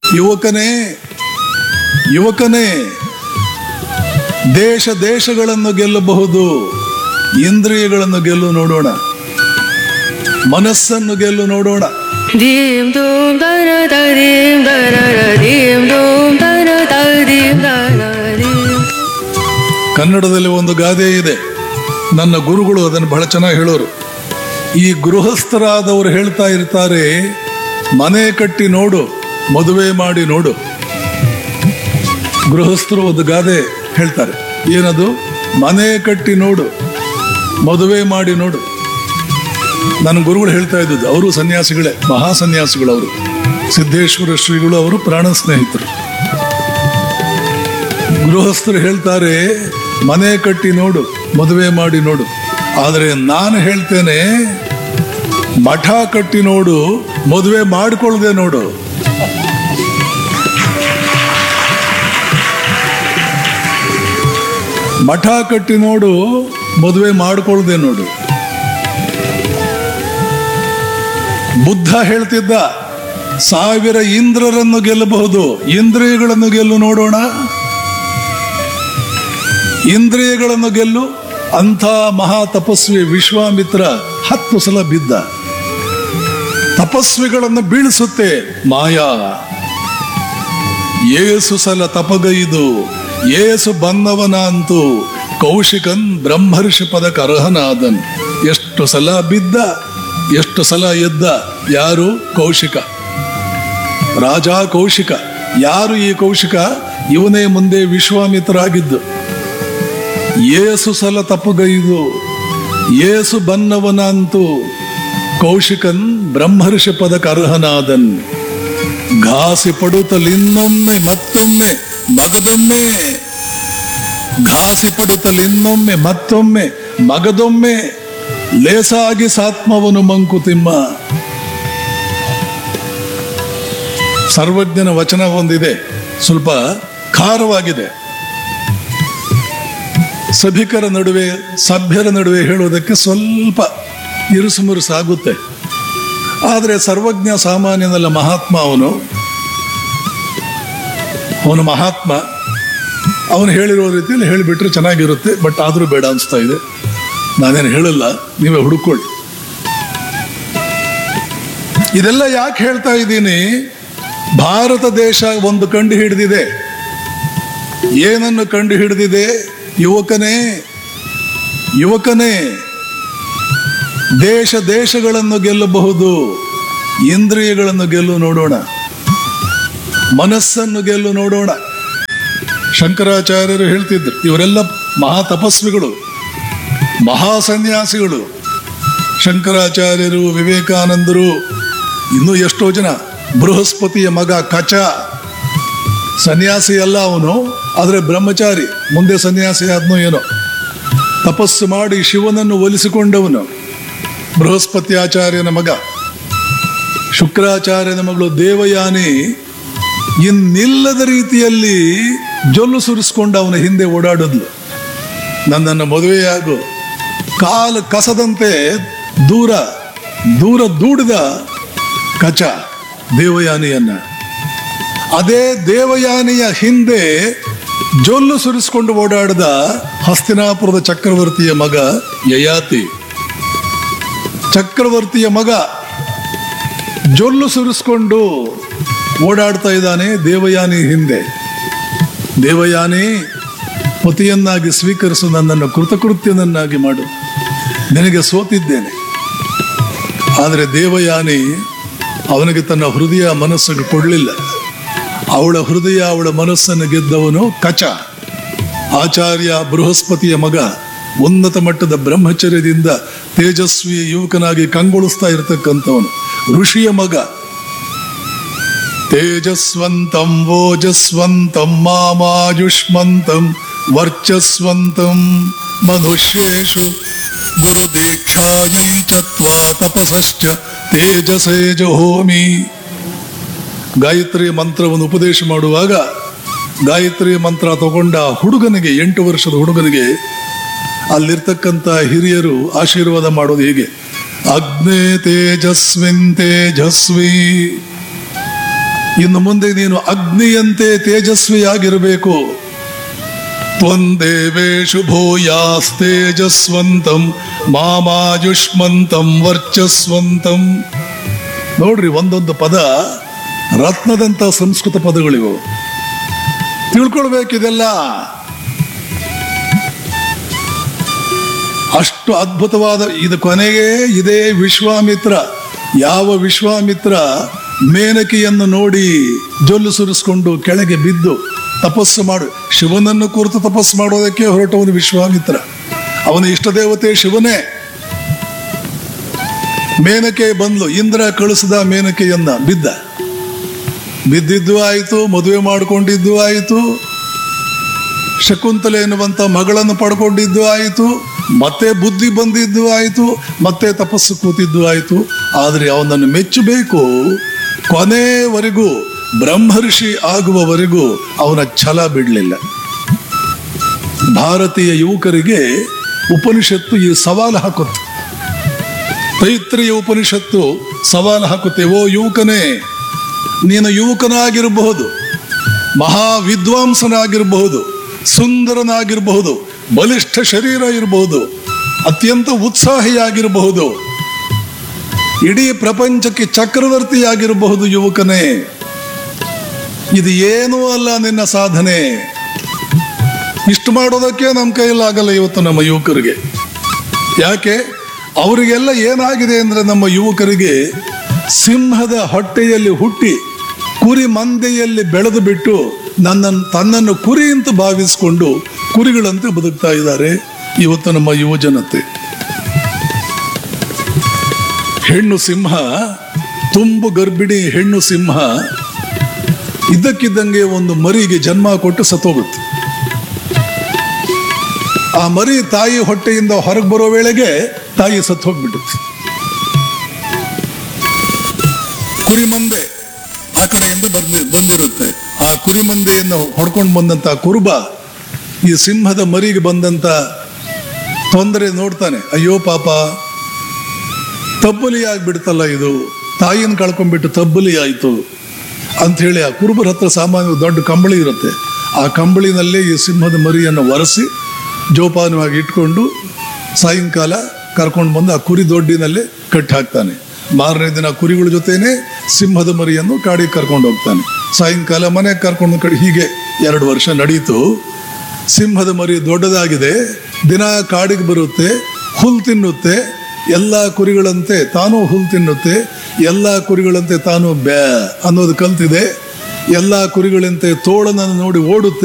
ಯುವಕನೇ ಯುವಕನೇ ದೇಶ ದೇಶಗಳನ್ನು ಗೆಲ್ಲಬಹುದು ಇಂದ್ರಿಯಗಳನ್ನು ಗೆಲ್ಲು ನೋಡೋಣ ಮನಸ್ಸನ್ನು ಗೆಲ್ಲು ನೋಡೋಣ ಧೀಂ ಧೂಂ ಧನ ಧ ಧೀಂ ಧನ ರ ಧೀಂ ಧೂಂ ಧನ ಧ ಧೀಂ ಧನ ಧೀಂ ಕನ್ನಡದಲ್ಲಿ ಒಂದು ಗಾದೆ ಇದೆ ನನ್ನ ಗುರುಗಳು ಅದನ್ನು ಬಹಳ ಚೆನ್ನಾಗಿ ಹೇಳೋರು ಈ ಗೃಹಸ್ಥರಾದವರು ಹೇಳ್ತಾ ಇರ್ತಾರೆ ಮನೆ ಕಟ್ಟಿ ನೋಡು ಮದುವೆ ಮಾಡಿ ನೋಡು ಗೃಹಸ್ಥರು ಒಂದು ಗಾದೆ ಹೇಳ್ತಾರೆ ಏನದು ಮನೆ ಕಟ್ಟಿ ನೋಡು ಮದುವೆ ಮಾಡಿ ನೋಡು ನನ್ನ ಗುರುಗಳು ಹೇಳ್ತಾ ಇದ್ದದ್ದು ಅವರು ಸನ್ಯಾಸಿಗಳೇ ಮಹಾ ಸನ್ಯಾಸಿಗಳು ಅವರು ಸಿದ್ದೇಶ್ವರ ಶ್ರೀಗಳು ಅವರು ಪ್ರಾಣ ಸ್ನೇಹಿತರು ಗೃಹಸ್ಥರು ಹೇಳ್ತಾರೆ ಮನೆ ಕಟ್ಟಿ ನೋಡು ಮದುವೆ ಮಾಡಿ ನೋಡು ಆದರೆ ನಾನು ಹೇಳ್ತೇನೆ ಮಠ ಕಟ್ಟಿ ನೋಡು ಮದುವೆ ಮಾಡಿಕೊಳ್ಳದೆ ನೋಡು ಮಠ ಕಟ್ಟಿ ನೋಡು ಮದುವೆ ಮಾಡಿಕೊಳ್ಳದೆ ನೋಡು ಬುದ್ಧ ಹೇಳ್ತಿದ್ದ ಸಾವಿರ ಇಂದ್ರರನ್ನು ಗೆಲ್ಲಬಹುದು ಇಂದ್ರಿಯಗಳನ್ನು ಗೆಲ್ಲು ನೋಡೋಣ ಇಂದ್ರಿಯಗಳನ್ನು ಗೆಲ್ಲು ಅಂಥ ಮಹಾ ತಪಸ್ವಿ ವಿಶ್ವಾಮಿತ್ರ ಹತ್ತು ಸಲ ಬಿದ್ದ ತಪಸ್ವಿಗಳನ್ನು ಬೀಳಿಸುತ್ತೆ ಮಾಯಾ ಏಸು ಸಲ ತಪಗೈದು ಏಸು ಬನ್ನವನ ಅಂತೂ ಕೌಶಿಕನ್ ಬ್ರಹ್ಮರ್ಷಿ ಪದಕ ಅರ್ಹನಾದನ್ ಎಷ್ಟು ಸಲ ಬಿದ್ದ ಎಷ್ಟು ಸಲ ಎದ್ದ ಯಾರು ಕೌಶಿಕ ರಾಜ ಕೌಶಿಕ ಯಾರು ಈ ಕೌಶಿಕ ಇವನೇ ಮುಂದೆ ವಿಶ್ವಾಮಿತ್ರ ಆಗಿದ್ದು ಏಸು ಸಲ ತಪ್ಪುಗೈದು ಏಸು ಬನ್ನವನ ಅಂತೂ ಕೌಶಿಕನ್ ಬ್ರಹ್ಮರ್ಷಿ ಪದಕ ಅರ್ಹನಾದನ್ ಘಾಸಿ ಪಡುತ್ತಲಿನ್ನೊಮ್ಮೆ ಮತ್ತೊಮ್ಮೆ ಮಗದೊಮ್ಮೆ ಘಾಸಿ ಪಡುತ್ತಲಿನ್ನೊಮ್ಮೆ ಮತ್ತೊಮ್ಮೆ ಮಗದೊಮ್ಮೆ ಲೇಸಾಗಿ ಸಾತ್ಮವನು ಮಂಕುತಿಮ್ಮ ಸರ್ವಜ್ಞನ ವಚನ ಒಂದಿದೆ ಸ್ವಲ್ಪ ಖಾರವಾಗಿದೆ ಸಭಿಕರ ನಡುವೆ ಸಭ್ಯರ ನಡುವೆ ಹೇಳುವುದಕ್ಕೆ ಸ್ವಲ್ಪ ಇರುಸುಮುರುಸಾಗುತ್ತೆ ಆದರೆ ಸರ್ವಜ್ಞ ಸಾಮಾನ್ಯನಲ್ಲ ಮಹಾತ್ಮ ಅವನು ಅವನು ಮಹಾತ್ಮ ಅವನು ಹೇಳಿರೋ ರೀತಿಯಲ್ಲಿ ಹೇಳಿಬಿಟ್ರೆ ಚೆನ್ನಾಗಿರುತ್ತೆ ಬಟ್ ಆದರೂ ಬೇಡ ಅನಿಸ್ತಾ ಇದೆ ನಾನೇನು ಹೇಳಲ್ಲ ನೀವೇ ಹುಡುಕೊಳ್ಳಿ ಇದೆಲ್ಲ ಯಾಕೆ ಹೇಳ್ತಾ ಇದ್ದೀನಿ ಭಾರತ ದೇಶ ಒಂದು ಕಂಡು ಹಿಡಿದಿದೆ ಏನನ್ನು ಕಂಡು ಹಿಡಿದಿದೆ ಯುವಕನೇ ಯುವಕನೇ ದೇಶ ದೇಶಗಳನ್ನು ಗೆಲ್ಲಬಹುದು ಇಂದ್ರಿಯಗಳನ್ನು ಗೆಲ್ಲು ನೋಡೋಣ ಮನಸ್ಸನ್ನು ಗೆಲ್ಲು ನೋಡೋಣ ಶಂಕರಾಚಾರ್ಯರು ಹೇಳ್ತಿದ್ರು ಇವರೆಲ್ಲ ಮಹಾ ತಪಸ್ವಿಗಳು ಮಹಾ ಸನ್ಯಾಸಿಗಳು ಶಂಕರಾಚಾರ್ಯರು ವಿವೇಕಾನಂದರು ಇನ್ನೂ ಎಷ್ಟೋ ಜನ ಬೃಹಸ್ಪತಿಯ ಮಗ ಕಚ ಸನ್ಯಾಸಿ ಅಲ್ಲ ಅವನು ಆದರೆ ಬ್ರಹ್ಮಚಾರಿ ಮುಂದೆ ಸನ್ಯಾಸಿ ಆದ್ನೋ ಏನೋ ತಪಸ್ಸು ಮಾಡಿ ಶಿವನನ್ನು ಒಲಿಸಿಕೊಂಡವನು ಬೃಹಸ್ಪತಿ ಆಚಾರ್ಯನ ಮಗ ಶುಕ್ರಾಚಾರ್ಯನ ಮಗಳು ದೇವಯಾನಿ ಇನ್ನಿಲ್ಲದ ರೀತಿಯಲ್ಲಿ ಜೊಲ್ಲು ಸುರಿಸ್ಕೊಂಡು ಅವನ ಹಿಂದೆ ಓಡಾಡಿದ್ಲು ನನ್ನನ್ನು ಮದುವೆಯಾಗು ಕಾಲು ಕಸದಂತೆ ದೂರ ದೂರ ದೂಡಿದ ಕಚ ದೇವಯಾನಿಯನ್ನ ಅದೇ ದೇವಯಾನಿಯ ಹಿಂದೆ ಜೊಲ್ಲು ಸುರಿಸ್ಕೊಂಡು ಓಡಾಡಿದ ಹಸ್ತಿನಾಪುರದ ಚಕ್ರವರ್ತಿಯ ಮಗ ಯಯಾತಿ ಚಕ್ರವರ್ತಿಯ ಮಗ ಜೊಲ್ಲು ಸುರಿಸ್ಕೊಂಡು ಓಡಾಡ್ತಾ ಇದ್ದಾನೆ ದೇವಯಾನಿ ಹಿಂದೆ ದೇವಯಾನಿ ಪತಿಯನ್ನಾಗಿ ಸ್ವೀಕರಿಸು ನನ್ನನ್ನು ಕೃತಕೃತ್ಯನನ್ನಾಗಿ ಮಾಡು ನಿನಗೆ ಸೋತಿದ್ದೇನೆ ಆದರೆ ದೇವಯಾನಿ ಅವನಿಗೆ ತನ್ನ ಹೃದಯ ಮನಸ್ಸನ್ನು ಕೊಡಲಿಲ್ಲ ಅವಳ ಹೃದಯ ಅವಳ ಮನಸ್ಸನ್ನು ಗೆದ್ದವನು ಕಚ ಆಚಾರ್ಯ ಬೃಹಸ್ಪತಿಯ ಮಗ ಉನ್ನತ ಮಟ್ಟದ ಬ್ರಹ್ಮಚರ್ಯದಿಂದ ತೇಜಸ್ವಿ ಯುವಕನಾಗಿ ಕಂಗೊಳಿಸ್ತಾ ಇರತಕ್ಕಂಥವನು ಋಷಿಯ ಮಗ ತೇಜಸ್ವಂತಂ ಓಜಸ್ವಂತಂ ಮಾಮಾಯುಷ್ಮಂತಂ ವರ್ಚಸ್ವಂತಂ ಮನುಷ್ಯೇಷು ಗುರುದೀಕ್ಷಾಯೈ ಚತ್ವಾ ತಪಸಶ್ಚ ತೇಜಸೇ ಜಹೋಮಿ ಗಾಯತ್ರಿ ಮಂತ್ರವನ್ನು ಉಪದೇಶ ಮಾಡುವಾಗ ಗಾಯತ್ರಿ ಮಂತ್ರ ತಗೊಂಡ ಹುಡುಗನಿಗೆ ಎಂಟು ವರ್ಷದ ಹುಡುಗನಿಗೆ ಅಲ್ಲಿರ್ತಕ್ಕಂಥ ಹಿರಿಯರು ಆಶೀರ್ವಾದ ಮಾಡೋದು ಹೀಗೆ ಅಗ್ನೇ ತೇಜಸ್ವಿನ್ ತೇಜಸ್ವಿ ಇನ್ನು ಮುಂದೆ ನೀನು ಅಗ್ನಿಯಂತೆ ತೇಜಸ್ವಿಯಾಗಿರಬೇಕು ತ್ವಂದೇವೇಶು ಭೂಯಾಸ್ತೇಜಸ್ವಂತಂ ಮಾಮಾಯುಷ್ಮಂತಂ ವರ್ಚಸ್ವಂತಂ ನೋಡ್ರಿ ಒಂದೊಂದು ಪದ ರತ್ನದಂತ ಸಂಸ್ಕೃತ ಪದಗಳಿವು ತಿಳ್ಕೊಳ್ಬೇಕಿದೆಲ್ಲ ಅಷ್ಟು ಅದ್ಭುತವಾದ ಇದು ಕೊನೆಗೆ ಇದೇ ವಿಶ್ವಾಮಿತ್ರ ಯಾವ ವಿಶ್ವಾಮಿತ್ರ ಮೇನಕೆಯನ್ನು ನೋಡಿ ಜೊಲ್ಲು ಸುರಿಸ್ಕೊಂಡು ಕೆಳಗೆ ಬಿದ್ದು ತಪಸ್ಸು ಮಾಡು ಶಿವನನ್ನು ಕುರಿತು ತಪಸ್ಸು ಮಾಡೋದಕ್ಕೆ ಹೊರಟವನು ವಿಶ್ವಾಮಿತ್ರ ಅವನ ಇಷ್ಟ ದೇವತೆ ಶಿವನೇ ಮೇನಕೆ ಬಂದ್ಲು ಇಂದ್ರ ಕಳಿಸಿದ ಮೇನಕೆಯನ್ನ ಬಿದ್ದ ಬಿದ್ದಿದ್ದು ಆಯಿತು ಮದುವೆ ಮಾಡಿಕೊಂಡಿದ್ದು ಆಯಿತು ಶಕುಂತಲೆ ಎನ್ನುವಂತ ಮಗಳನ್ನು ಪಡ್ಕೊಂಡಿದ್ದು ಆಯಿತು ಮತ್ತೆ ಬುದ್ಧಿ ಬಂದಿದ್ದು ಆಯಿತು ಮತ್ತೆ ತಪಸ್ಸು ಕೂತಿದ್ದು ಆಯಿತು ಆದರೆ ಅವನನ್ನು ಮೆಚ್ಚಬೇಕು ಕೊನೆವರೆಗೂ ಬ್ರಹ್ಮರ್ಷಿ ಆಗುವವರೆಗೂ ಅವನ ಛಲ ಬಿಡಲಿಲ್ಲ ಭಾರತೀಯ ಯುವಕರಿಗೆ ಉಪನಿಷತ್ತು ಈ ಸವಾಲು ಹಾಕುತ್ತೆ ತೈತ್ರಿಯ ಉಪನಿಷತ್ತು ಸವಾಲು ಹಾಕುತ್ತೆ ಓ ಯುವಕನೇ ನೀನು ಯುವಕನಾಗಿರಬಹುದು ಮಹಾ ವಿದ್ವಾಂಸನಾಗಿರಬಹುದು ಸುಂದರನಾಗಿರಬಹುದು ಬಲಿಷ್ಠ ಶರೀರ ಇರಬಹುದು ಅತ್ಯಂತ ಉತ್ಸಾಹಿಯಾಗಿರಬಹುದು ಇಡೀ ಪ್ರಪಂಚಕ್ಕೆ ಚಕ್ರವರ್ತಿಯಾಗಿರಬಹುದು ಯುವಕನೇ ಇದು ಏನೂ ಅಲ್ಲ ನಿನ್ನ ಸಾಧನೆ ಇಷ್ಟು ಮಾಡೋದಕ್ಕೆ ನಮ್ಮ ಕೈಯಲ್ಲಾಗಲ್ಲ ಇವತ್ತು ನಮ್ಮ ಯುವಕರಿಗೆ ಯಾಕೆ ಅವರಿಗೆಲ್ಲ ಏನಾಗಿದೆ ಅಂದ್ರೆ ನಮ್ಮ ಯುವಕರಿಗೆ ಸಿಂಹದ ಹೊಟ್ಟೆಯಲ್ಲಿ ಹುಟ್ಟಿ ಕುರಿ ಮಂದೆಯಲ್ಲಿ ಬೆಳೆದು ಬಿಟ್ಟು ನನ್ನನ್ನು ತನ್ನನ್ನು ಕುರಿ ಅಂತ ಭಾವಿಸಿಕೊಂಡು ಕುರಿಗಳಂತೆ ಬದುಕ್ತಾ ಇದ್ದಾರೆ ಇವತ್ತು ನಮ್ಮ ಯುವ ಜನತೆ ಹೆಣ್ಣು ಸಿಂಹ ತುಂಬು ಗರ್ಭಿಣಿ ಹೆಣ್ಣು ಸಿಂಹ ಇದ್ದಕ್ಕಿದ್ದಂಗೆ ಒಂದು ಮರಿಗೆ ಜನ್ಮ ಕೊಟ್ಟು ಸತ್ತೋಗುತ್ತೆ ಆ ಮರಿ ತಾಯಿ ಹೊಟ್ಟೆಯಿಂದ ಹೊರಗೆ ಬರೋ ವೇಳೆಗೆ ತಾಯಿ ಸತ್ತು ಹೋಗ್ಬಿಡುತ್ತೆ ಕುರಿಮಂದೆ ಆ ಕಡೆಯಿಂದ ಬಂದಿ ಬಂದಿರುತ್ತೆ ಆ ಕುರಿಮಂದೆಯನ್ನು ಹೊಡ್ಕೊಂಡು ಬಂದಂತ ಕುರುಬ ಈ ಸಿಂಹದ ಮರಿಗೆ ಬಂದಂತ ತೊಂದರೆ ನೋಡ್ತಾನೆ ಅಯ್ಯೋ ಪಾಪ ತಬ್ಬಲಿ ಆಗ್ಬಿಡ್ತಲ್ಲ ಇದು ತಾಯಿನ ಕಳ್ಕೊಂಡ್ಬಿಟ್ಟು ತಬ್ಬಲಿ ಆಯಿತು ಅಂಥೇಳಿ ಆ ಕುರುಬರ ಹತ್ರ ಸಾಮಾನ್ಯ ದೊಡ್ಡ ಕಂಬಳಿ ಇರುತ್ತೆ ಆ ಕಂಬಳಿನಲ್ಲೇ ಈ ಸಿಂಹದ ಮರಿಯನ್ನು ಒರೆಸಿ ಜೋಪಾನವಾಗಿ ಇಟ್ಕೊಂಡು ಸಾಯಂಕಾಲ ಕರ್ಕೊಂಡು ಬಂದು ಆ ಕುರಿ ದೊಡ್ಡಿನಲ್ಲೇ ಕಟ್ಟಿ ಹಾಕ್ತಾನೆ ಮಾರನೇ ದಿನ ಕುರಿಗಳ ಜೊತೆನೆ ಸಿಂಹದ ಮರಿಯನ್ನು ಕಾಡಿಗೆ ಕರ್ಕೊಂಡು ಹೋಗ್ತಾನೆ ಸಾಯಂಕಾಲ ಮನೆಗೆ ಕರ್ಕೊಂಡು ಕಡೆ ಹೀಗೆ ಎರಡು ವರ್ಷ ನಡೀತು ಸಿಂಹದ ಮರಿ ದೊಡ್ಡದಾಗಿದೆ ದಿನ ಕಾಡಿಗೆ ಬರುತ್ತೆ ಹುಲ್ ತಿನ್ನುತ್ತೆ ಎಲ್ಲ ಕುರಿಗಳಂತೆ ತಾನೂ ಹುಲ್ ತಿನ್ನುತ್ತೆ ಎಲ್ಲ ಕುರಿಗಳಂತೆ ತಾನು ಬ್ಯಾ ಅನ್ನೋದು ಕಲ್ತಿದೆ ಎಲ್ಲ ಕುರಿಗಳಂತೆ ತೋಳನನ್ನು ನೋಡಿ ಓಡುತ್ತೆ